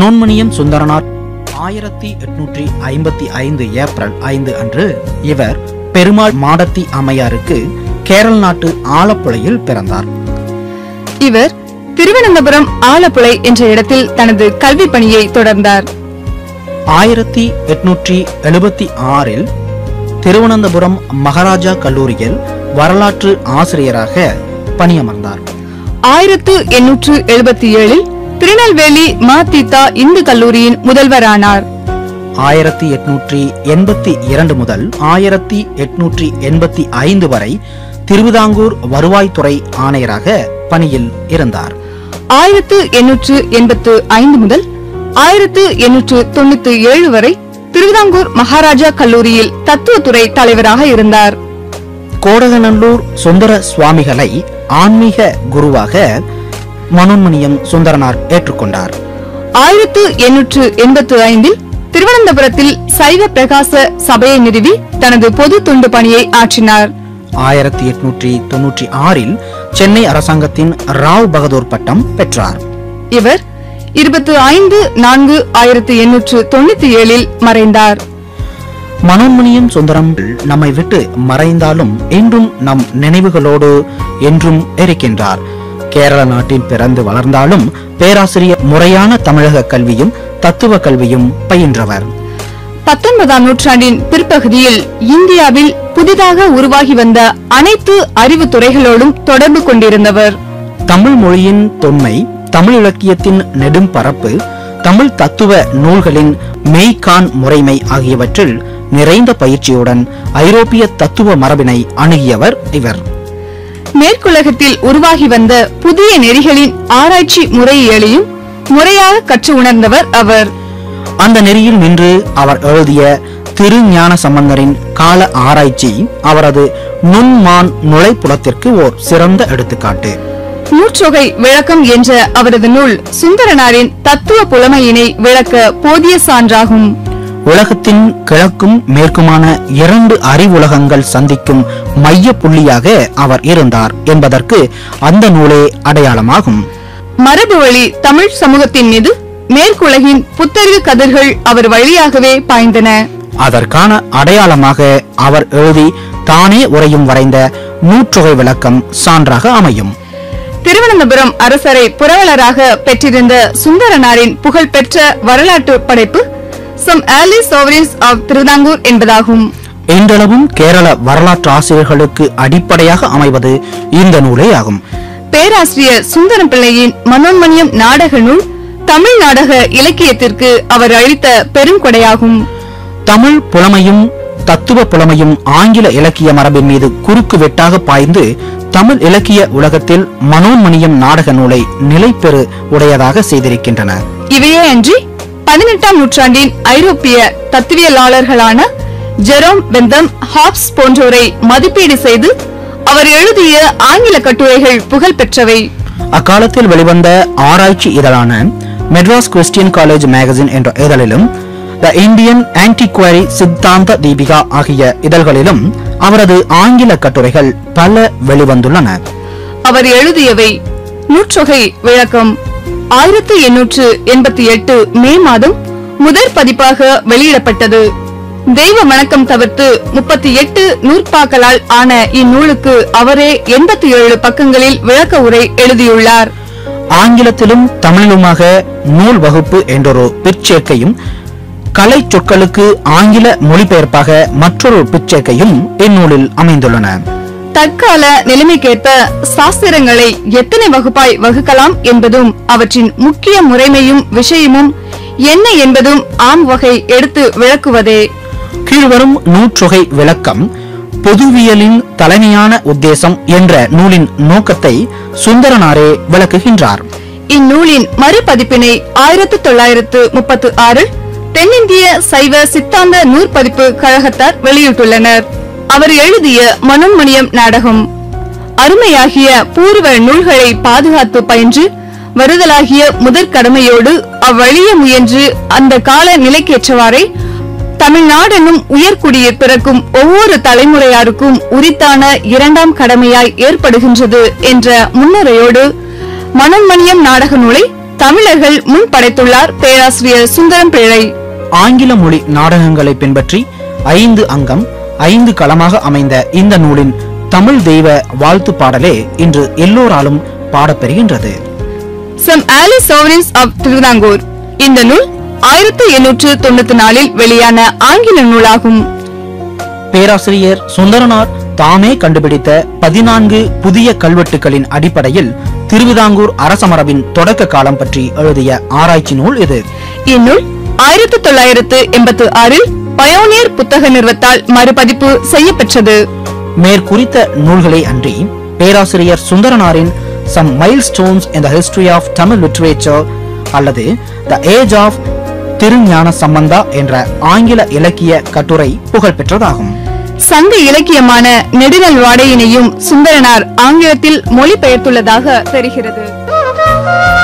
மனோன்மணியம் சுந்தரனார் ஆயிரத்தி எட்நூற்றி ஐம்பத்தி ஐந்து ஏப்ரல் ஐந்து அன்று இவர் பெருமாள் மாடத்தி அம்மையாருக்கு கேரள நாட்டு ஆலப்புழையில் பிறந்தார் இவர் திருவனந்தபுரம் ஆலப்புழை என்ற இடத்தில் தனது கல்வி பணியை தொடர்ந்தார் ஆயிரத்தி எட்நூற்றி எழுபத்தி ஆறில் திருவனந்தபுரம் மகாராஜா கல்லூரியில் வரலாற்று ஆசிரியராக பணியமர்ந்தார் ஆயிரத்து எண்ணூற்று எழுபத்தி ஏழில் திருநெல்வேலி மாத்தித்தா இந்து கல்லூரியின் முதல்வரானார் ஆயிரத்தி எட்நூற்றி எண்பத்தி இரண்டு முதல் ஆயிரத்தி எட்நூற்றி எண்பத்தி ஐந்து வரை திருவிதாங்கூர் வருவாய்த்துறை ஆணையராக பணியில் இருந்தார் ஆயிரத்து எண்ணூற்று எண்பத்து ஐந்து முதல் ஆயிரத்து எண்ணூற்று தொண்ணூத்தி ஏழு வரை திருவிதாங்கூர் மகாராஜா கல்லூரியில் தத்துவத்துறை தலைவராக இருந்தார் கோடகநல்லூர் சுந்தர சுவாமிகளை ஆன்மீக குருவாக மனோன்மணியம் சுந்தரனார் ஏற்றுக்கொண்டார் ஆயிரத்து எண்ணூற்று எண்பத்து ஐந்தில் திருவனந்தபுரத்தில் சைவ பிரகாச சபையை நிறுவி தனது பொது தொண்டு பணியை ஆற்றினார் ஆயிரத்தி எட்நூற்றி தொன்னூற்றி ஆறில் சென்னை அரசாங்கத்தின் ராவ் பகதூர் பட்டம் பெற்றார் இவர் இருபத்து ஐந்து நான்கு ஆயிரத்து எண்ணூற்று தொண்ணூத்தி ஏழில் மறைந்தார் மனோன்மணியம் சுந்தரம் நம்மை விட்டு மறைந்தாலும் இன்றும் நம் நினைவுகளோடு என்றும் இருக்கின்றார் கேரள நாட்டில் பிறந்து வளர்ந்தாலும் பேராசிரியர் முறையான தமிழக கல்வியும் தத்துவ கல்வியும் பயின்றவர் பத்தொன்பதாம் நூற்றாண்டின் பிற்பகுதியில் இந்தியாவில் புதிதாக உருவாகி வந்த அனைத்து அறிவு துறைகளோடும் தொடர்பு கொண்டிருந்தவர் தமிழ் மொழியின் தொன்மை தமிழ் இலக்கியத்தின் நெடும் பரப்பு தமிழ் தத்துவ நூல்களின் மெய்கான் முறைமை ஆகியவற்றில் நிறைந்த பயிற்சியுடன் ஐரோப்பிய தத்துவ மரபினை அணுகியவர் இவர் மேற்குலகத்தில் உருவாகி வந்த புதிய நெறிகளின் ஆராய்ச்சி முறையியலையும் முறையாக கற்று உணர்ந்தவர் அவர் அந்த நெறியில் நின்று அவர் எழுதிய திருஞான சம்பந்தரின் கால ஆராய்ச்சி அவரது நுண்மான் நுழைப்புலத்திற்கு ஓர் சிறந்த எடுத்துக்காட்டு நூற்றொகை விளக்கம் என்ற அவரது நூல் சுந்தரனாரின் தத்துவ புலமையினை விளக்க போதிய சான்றாகும் உலகத்தின் கிழக்கும் மேற்குமான இரண்டு அறிவுலகங்கள் சந்திக்கும் மைய புள்ளியாக அவர் இருந்தார் என்பதற்கு அந்த நூலே அடையாளமாகும் மரபு வழி தமிழ் சமூகத்தின் மீது மேற்குலகின் புத்தறிவு கதிர்கள் அவர் வழியாகவே பாய்ந்தன அதற்கான அடையாளமாக அவர் எழுதி தானே உரையும் வரைந்த நூற்றொகை விளக்கம் சான்றாக அமையும் திருவனந்தபுரம் அரசரை புரவலராக பெற்றிருந்த சுந்தரனாரின் புகழ்பெற்ற வரலாற்று படைப்பு some early sovereigns of Thiruvithamkoor என்பதாகும் இன்றளவும் கேரள வரலாற்று ஆசிரியர்களுக்கு அடிப்படையாக அமைவது இந்த நூலே ஆகும் பேராசிரியர் சுந்தரம் பிள்ளையின் மனோன்மணியம் நாடக நூல் தமிழ் நாடக இலக்கியத்திற்கு அவர் அளித்த பெருங்கொடையாகும் தமிழ் புலமையும் தத்துவ புலமையும் ஆங்கில இலக்கிய மரபின் மீது குறுக்கு வெட்டாக பாய்ந்து தமிழ் இலக்கிய உலகத்தில் மனோன்மணியம் நாடக நூலை நிலைபெறு உடையதாக செய்திருக்கின்றன இவையே அன்றி பதினெட்டாம் நூற்றாண்டின் ஐரோப்பிய தத்துவியலாளர்களான ஜெரோம் பெந்தம் ஹாப்ஸ் போன்றோரை மதிப்பீடு செய்து அவர் எழுதிய ஆங்கில கட்டுரைகள் புகழ் பெற்றவை அக்காலத்தில் வெளிவந்த ஆராய்ச்சி இதழான மெட்ராஸ் கிறிஸ்டியன் காலேஜ் மேகசின் என்ற இதழிலும் த இந்தியன் ஆன்டிக்வரி சித்தாந்த தீபிகா ஆகிய இதழ்களிலும் அவரது ஆங்கில கட்டுரைகள் பல வெளிவந்துள்ளன அவர் எழுதியவை நூற்றொகை விளக்கம் ஆயிரத்தி எண்ணூற்று எண்பத்தி எட்டு மே மாதம் முதற் பதிப்பாக வெளியிடப்பட்டது தெய்வ வணக்கம் தவிர்த்து முப்பத்தி எட்டு நூற்பாக்களால் ஆன இந்நூலுக்கு அவரே எண்பத்தி ஏழு பக்கங்களில் விளக்க உரை எழுதியுள்ளார் ஆங்கிலத்திலும் தமிழிலுமாக நூல் வகுப்பு என்றொரு பிற்சேர்க்கையும் கலை சொற்களுக்கு ஆங்கில மொழிபெயர்ப்பாக மற்றொரு பிற்சேர்க்கையும் இந்நூலில் அமைந்துள்ளன தற்கால நிலைமைக்கேற்ப சாஸ்திரங்களை எத்தனை வகுப்பாய் வகுக்கலாம் என்பதும் அவற்றின் முக்கிய முறைமையும் விஷயமும் என்ன என்பதும் ஆம் வகை எடுத்து விளக்குவதே கீழ்வரும் நூற்றொகை விளக்கம் பொதுவியலின் தலைமையான உத்தேசம் என்ற நூலின் நோக்கத்தை சுந்தரனாரே விளக்குகின்றார் இந்நூலின் மறுபதிப்பினை ஆயிரத்து தொள்ளாயிரத்து முப்பத்து ஆறில் தென்னிந்திய சைவ சித்தாந்த நூற்பதிப்பு கழகத்தார் வெளியிட்டுள்ளனர் அவர் எழுதிய மனோன்மணியம் நாடகம் அருமையாகிய பூர்வ நூல்களை பாதுகாத்து பயின்று வருதலாகிய முதற் கடமையோடு அவ்வழிய முயன்று அந்த கால நிலைக்கேற்றவாறே தமிழ்நாடெனும் உயர்குடியில் பிறக்கும் ஒவ்வொரு தலைமுறையாருக்கும் உரித்தான இரண்டாம் கடமையாய் ஏற்படுகின்றது என்ற முன்னுரையோடு மனோன்மணியம் நாடக நூலை தமிழர்கள் முன் படைத்துள்ளார் பேராசிரியர் சுந்தரம் பிள்ளை ஆங்கில மொழி நாடகங்களை பின்பற்றி ஐந்து அங்கம் ஐந்து களமாக அமைந்த இந்த நூலின் தமிழ் தெய்வ வாழ்த்து பாடலே இன்று எல்லோராலும் பாடப்பெறுகின்றது some early sovereigns of Thiruvithamkoor இந்த நூல் ஆயிரத்தி எண்ணூற்று தொண்ணூத்தி நாலில் வெளியான ஆங்கில நூலாகும் பேராசிரியர் சுந்தரனார் தாமே கண்டுபிடித்த பதினான்கு புதிய கல்வெட்டுகளின் அடிப்படையில் திருவிதாங்கூர் அரசமரபின் தொடக்க காலம் பற்றி எழுதிய ஆராய்ச்சி நூல் இது இந்நூல் ஆயிரத்தி தொள்ளாயிரத்து எண்பத்தி ஆறில் பயோனியர் புத்தக நிறுவத்தால் மறுபதிப்பு செய்யப்பெற்றது மேற்குறித்த நூல்களை அன்றி பேராசிரியர் சுந்தரனாரின் some milestones in the history of Tamil literature அல்லது த ஏஜ் ஆஃப் திருஞான சம்பந்தா என்ற ஆங்கில இலக்கிய கட்டுரை புகழ்பெற்றதாகும் சங்க இலக்கியமான நெடுநல் வாடையினையும் சுந்தரனார் ஆங்கிலத்தில் மொழிபெயர்த்துள்ளதாக தெரிகிறது